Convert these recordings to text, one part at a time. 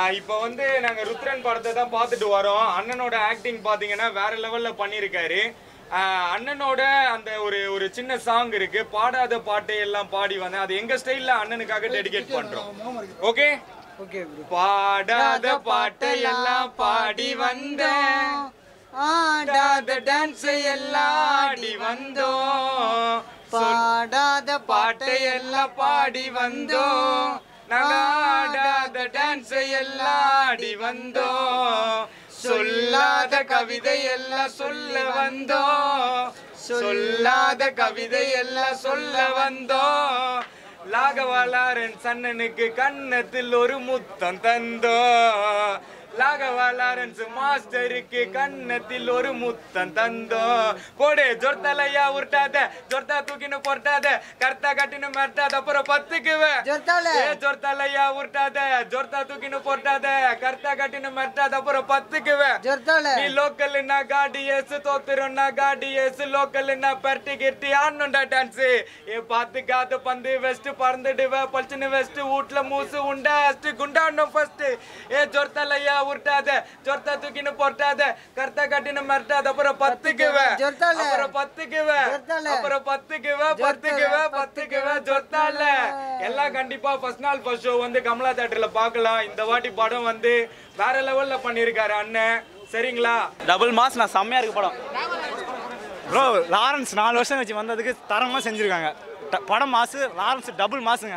இப்போ வந்து நாங்க ருத்ரன் படத்தை தான் பார்த்துட்டு வரோம் அண்ணனோட ஆக்டிங் பாத்தீங்கன்னா வேற லெவல்ல பண்ணியிருக்காரு ஆஹ் அண்ணனோட அந்த ஒரு ஒரு சின்ன சாங் இருக்கு பாடாத பாட்டை எல்லாம் பாடி வந்தேன் அது எங்க ஸ்டைல்ல அண்ணனுக்காக டெடிகேட் பண்றோம் ஓகே ஓகே ப்ரோ பாடாத பாட்டை எல்லாம் பாடி வந்தேன் ஆடாத டான்ஸ் எல்லாம் ஆடி வந்தோம் பாடாத பாட்டை எல்லாம் பாடி வந்தோம் நாங்க ஆடாத டான்ஸ் எல்லாம் ஆடி வந்தோம் சொல்லாத கவிதை எல்லாம் சொல்ல வந்தோம் சொல்லாத கவிதை எல்லாம் சொல்ல வந்தோம் லாகவாலாரன் சன்னனுக்கு கன்னத்தில் ஒரு முத்தம் தந்தோம் லாகவாலாரன்ஸ் மாஸ்டருக்கு கன்னத்தில் ஒரு முத்தம் தந்தோம் போடு ஜொர்த்தலையா உருட்டாத ஜொர்த்தா தூக்கின்னு பொருட்டாத கர்த்தா கட்டின்னு மிரட்டாத அப்புறம் பத்துக்குவ ஜொர்த்தால. ஏ ஜொர்த்தலையா உருட்டாத ஜொர்த்தா தூக்கின்னு பொருட்டாத கர்த்தா கட்டின்னு மிரட்டாத அப்புறம் பத்துக்குவ ஜொர்த்தால. நீ லோக்கல்னா காடி ஏசு தோத்துறோம்னா காடி ஏசு லோக்கல்னா பர்ட்டி கிர்ட்டி ஆடணும்டா டான்ஸ் ஏ பாத்து காத்து பந்து வெஸ்ட் பறந்துடுவ பல்ச்சுன்னு வெஸ்ட் வீட்ல மூசு உண்டா அஸ்ட் குண்டாடணும் ஃபர்ஸ்ட் ஏ ஜொர்த்தலையா உருட்டாத ஜொர்த்தா தூக்கின்னு பொருட்டாத கர்த்தா கட்டின்னு மிரட்டாத அப்புறம் பத்துக்குவ ஜொர்த்தால. அப்புறம் பத்துக்குவ ஜொர்த்தால. அப்புறம் பத்துக்குவ பத்துக்குவ பத்துக்குவ ஜொர்த்தால எல்லாம் கண்டிப்பா ஃபர்ஸ்ட் நாள் ஃபர்ஸ்ட் ஷோ வந்து கமலா தேட்டர்ல பார்க்கலாம் இந்த வாட்டி படம் வந்து வேற லெவல்ல பண்ணியிருக்காரு அண்ணன் சரிங்களா டபுள் மாஸ் நான் செம்மையாக இருக்கு படம் ப்ரோ லாரன்ஸ் நாலு வருஷம் வச்சு வந்ததுக்கு தரமாக செஞ்சுருக்காங்க ட- படம் மாசு லாரன்ஸ் டபுள் மாசுங்க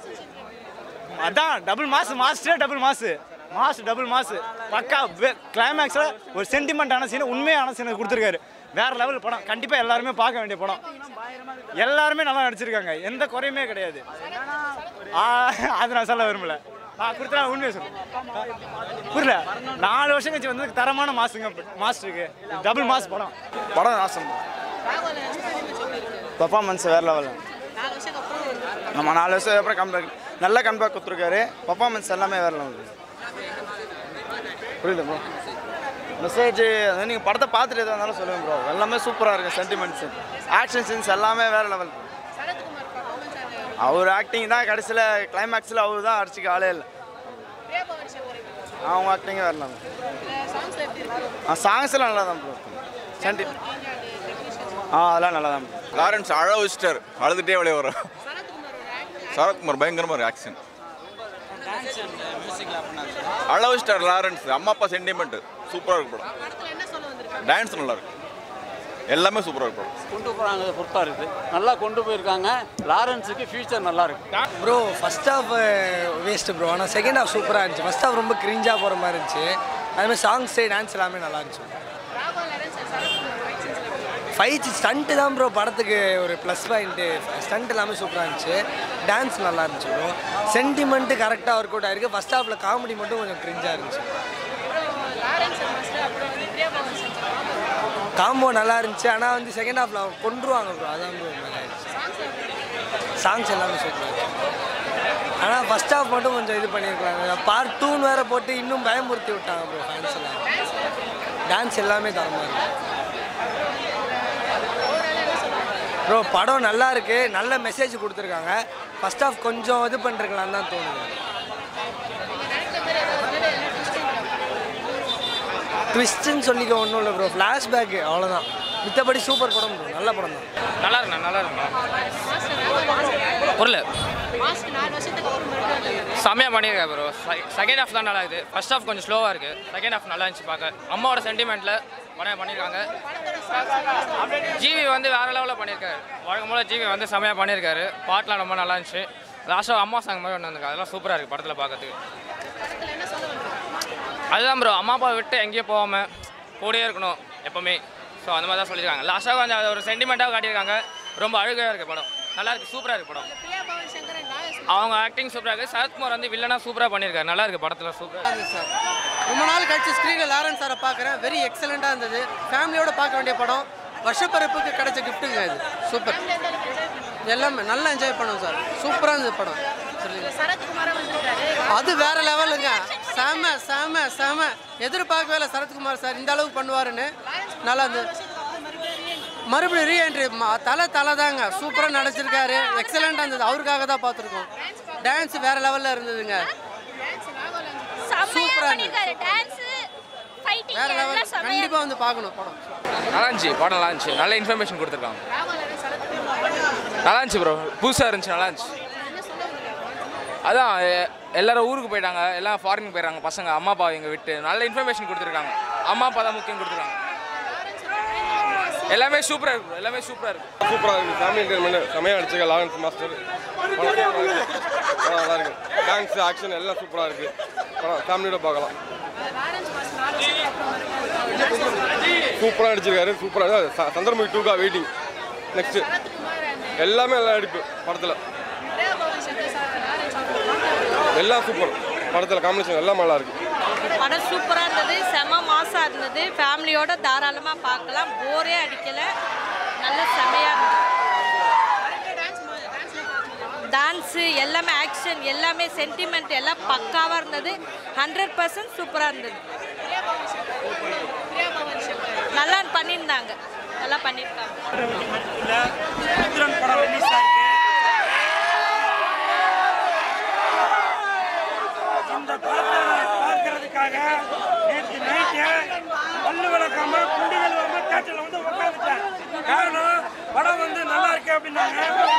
அதான் டபுள் மாசு மாஸ்டரே double mass mass double mass பக்கா கிளைமேக்ஸில் ஒரு சென்டிமெண்ட்டான சீன் உண்மையான சீனை கொடுத்துருக்காரு வேற லெவல் படம் கண்டிப்பாக எல்லாருமே பார்க்க வேண்டிய படம் எல்லாருமே நல்லா நடிச்சிருக்காங்க எந்த குறையுமே கிடையாது ஆ, அது நான் சொல்ல விரும்பல நான் கொடுத்தா உண்மையை சொல்றேன் புரியல நாலு வருஷம் கழிச்சு வந்து தரமான மாசுங்க மாஸ்டருக்கு டபுள் மாஸ் படம் படம் நாசம் பர்ஃபார்மன்ஸ் வேறு லெவல் நம்ம நாலு வருஷம் அப்புறம் கம்பேக் நல்ல கம்பேக் கொடுத்துருக்காரு பர்ஃபார்மன்ஸ் எல்லாமே வேறு லெவல் புரியுது ப்ரோ மெசேஜ் அது நீங்கள் படத்தை பார்த்துட்டு எதாக இருந்தாலும் சொல்லுங்கள் ப்ரோ எல்லாமே சூப்பராக இருக்குது சென்டிமெண்ட்ஸ் ஆக்ஷன் சீன்ஸ் எல்லாமே வேறு லெவல் அவர் ஆக்டிங் தான் கடைசியில் கிளைமேக்ஸில் அவர் தான் அடிச்சுக்க ஆளே இல்லை அவங்க ஆக்டிங்கே வேறு லெவல் ஆ சாங்ஸ்லாம் நல்லா தான் ப்ரோ சென்டி ஆ அதெல்லாம் நல்லா தான் லாரன்ஸ் அழ வச்சிட்டார் அழுதுட்டே வெளியே வரும் சரத்குமார் பயங்கரமாக இருக்கு ஆக்ஷன் அழ வச்சிட்டார் லாரன்ஸ் அம்மா அப்பா சென்டிமெண்ட் சூப்பராக இருக்கு படம் டான்ஸ் நல்லா இருக்கு எல்லாமே சூப்பராக இருக்கு படம் கொண்டு போகிறாங்க பொறுத்தா இருக்குது நல்லா கொண்டு போயிருக்காங்க லாரன்ஸுக்கு ஃபியூச்சர் நல்லா இருக்கு bro first half waste bro ஆனால் செகண்ட் ஹாஃப் சூப்பராக இருந்துச்சு ஃபர்ஸ்ட் ஹாஃப் ரொம்ப கிரிஞ்சாக போகிற மாதிரி இருந்துச்சு அதுமாதிரி சாங்ஸ் டான்ஸ் எல்லாமே நல்லா இருந்துச்சு ஃபைட் ஸ்டண்ட்டு தான் ப்ரோ படத்துக்கு ஒரு ப்ளஸ் பாயிண்ட்டு ஸ்டண்ட் எல்லாமே சூப்பராக இருந்துச்சு டான்ஸ் நல்லா இருந்துச்சு ப்ரோ சென்டிமெண்ட்டு கரெக்டாக ஒர்க் அவுட் ஆயிருக்கு ஃபர்ஸ்ட் ஹாஃபில் காமெடி மட்டும் கொஞ்சம் கிரிஞ்சாக இருந்துச்சு காம்போ நல்லா இருந்துச்சு ஆனால் வந்து செகண்ட் ஹாஃபில் கொண்டுருவாங்க ப்ரோ அதான் ப்ரோ சாங்ஸ் எல்லாமே சூப்பராக இருந்துச்சு ஆனால் ஃபர்ஸ்ட் ஹாஃப் மட்டும் கொஞ்சம் இது பண்ணியிருக்காங்க பார்ட் டூன்னு வேறு போட்டு இன்னும் பயமுறுத்தி விட்டாங்க ப்ரோ ஃபேன்ஸ் எல்லாம் டான்ஸ் எல்லாமே தரமாக இருக்கு ப்ரோ படம் நல்லா இருக்கு நல்ல மெசேஜ் கொடுத்துருக்காங்க ஃபர்ஸ்ட் ஹாஃப் கொஞ்சம் இது பண்ணிருக்கலாம் தான் தோணுது ட்விஸ்ட்டுன்னு சொல்லிக்க ஒன்றும் இல்லை ப்ரோ ஃப்ளாஷ்பேக்கு அவ்வளோதான் மித்தபடி சூப்பர் படம் ப்ரோ நல்ல படம் தான் நல்லா இருக்குண்ணா நல்லா இருக்குண்ணா புரியல செம்மையாக பண்ணியிருக்கேன் ப்ரோ செகண்ட் ஹாஃப் தான் நல்லா இருக்குது ஃபர்ஸ்ட் ஹாஃப் கொஞ்சம் ஸ்லோவாக இருக்குது செகண்ட் ஹாஃப் நல்லா இருந்துச்சு பார்க்க அம்மாவோட சென்டிமெண்ட்டில் படம் பண்ணியிருக்காங்க ஜிவி வந்து வேற லெவலில் பண்ணியிருக்காரு வழக்கம் போல் ஜிவி வந்து செம்மையாக பண்ணியிருக்காரு பாட்டெலாம் ரொம்ப நல்லா இருந்துச்சு லாஸ்ட்டாக அம்மா சாங் மாதிரி ஒன்று வந்துருக்கு அதெல்லாம் சூப்பராக இருக்குது படத்தில் பார்க்கறதுக்கு அதுதான் ப்ரோ அம்மா அப்பா விட்டு எங்கேயும் போகாமல் கூடயே இருக்கணும் எப்போவுமே ஸோ அந்த மாதிரி தான் சொல்லியிருக்காங்க லாஸ்ட்டாக கொஞ்சம் அது ஒரு சென்டிமெண்ட்டாக காட்டியிருக்காங்க ரொம்ப அழுகையாக இருக்குது படம் நல்லா இருக்குது சூப்பராக இருக்குது படம் அவங்க ஆக்டிங் சூப்பராக இருக்குது சரத்குமார் வந்து வில்லனாக சூப்பராக பண்ணியிருக்காரு நல்லா இருக்குது படத்தில் சூப்பராக சார் ரொம்ப நாள் கழிச்சு ஸ்க்ரீனில் லாரன்ஸ் சாரை பார்க்குறேன் வெரி எக்ஸலண்ட்டாக இருந்தது ஃபேமிலியோட பார்க்க வேண்டிய படம் வருஷப்பிறப்புக்கு கிடைச்ச கிஃப்ட்டுங்க இது சூப்பர் எல்லாமே நல்லா என்ஜாய் பண்ணோம் சார் சூப்பராக இருந்தது படம் அது வேற லெவலுங்க செம செம செம எதிர்பார்க்கவே இல்லை சரத்குமார் சார் இந்த அளவுக்கு பண்ணுவாருன்னு நல்லா இருந்தது மறுபடியும் ரீஎன்ட்ரி தலை தலை தாங்க சூப்பராக நடிச்சிருக்காரு எக்ஸலண்ட்டாக இருந்தது அவருக்காக தான் பார்த்துருக்கோம் டான்ஸ் வேற லெவலில் இருந்ததுங்க செம்மையா சூப்பரா பண்ணிருக்காரு டான்ஸ் ஃபைட்டிங் வேற எல்லாம் லெவல் செம்மையா கண்டிப்பாக வந்து பார்க்கணும் படம் நல்லா இருந்துச்சு படம் நல்லா இருந்துச்சு நல்ல இன்ஃபர்மேஷன் கொடுத்துருக்காங்க நல்லா இருந்துச்சு ப்ரோ புதுசாக இருந்துச்சு நல்லா இருந்துச்சு அதான் எ- எல்லாரும் ஊருக்கு போயிட்டாங்க எல்லாம் ஃபாரின் போயிடுறாங்க பசங்க அம்மா அப்பா எங்க விட்டு நல்ல இன்ஃபர்மேஷன் கொடுத்துருக்காங்க அம்மா அப்பா தான் முக்கியம் கொடுத்துருக்காங்க எல்லாமே சூப்பராக இருக்கு bro. எல்லாமே சூப்பராக இருக்கு சூப்பராக இருக்குது ஃபேமிலி என்டர்மெண்ட் செமையாக அடிச்சுக்க லாரன்ஸ் மாஸ்டர் படம் சூப்பரா இருக்கு. படம் நல்லா இருக்கு டான்ஸ் ஆக்ஷன் எல்லாம் சூப்பராக இருக்குது படம் ஃபேமிலியோட பார்க்கலாம் சூப்பராக அடிச்சிருக்காரு சூப்பராக சந்திரமுகி டூக்கா வெயிட்டிங் நெக்ஸ்ட்டு எல்லாமே நல்லா அடிப்பு படத்தில் எல்லாம் சூப்பர் படத்தில் காம்பினேஷன் எல்லாம் நல்லா இருக்கு படம் சூப்பராக இருந்தது செம மாசாக இருந்தது ஃபேமிலியோட தாராளமாக பார்க்கலாம் போரே அடிக்கலை நல்ல செமையாக இருந்தது டான்ஸு எல்லாமே ஆக்ஷன் எல்லாமே சென்டிமெண்ட் எல்லாம் பக்காவாக இருந்தது ஹண்ட்ரட் பர்சன்ட் சூப்பராக இருந்தது நல்லா பண்ணியிருந்தாங்க நல்லா பண்ணியிருக்காங்க படம் ரிலீஸ் ஆயிருக்கு இந்த படத்தை பார்க்கறதுக்காக நேற்று நைட்டு பல்லு விளக்காம குண்டிகள் வந்து தேட்டரில் வந்து உட்காந்துட்டேன் காரணம் படம் வந்து நல்லா இருக்கு அப்படின்னாங்க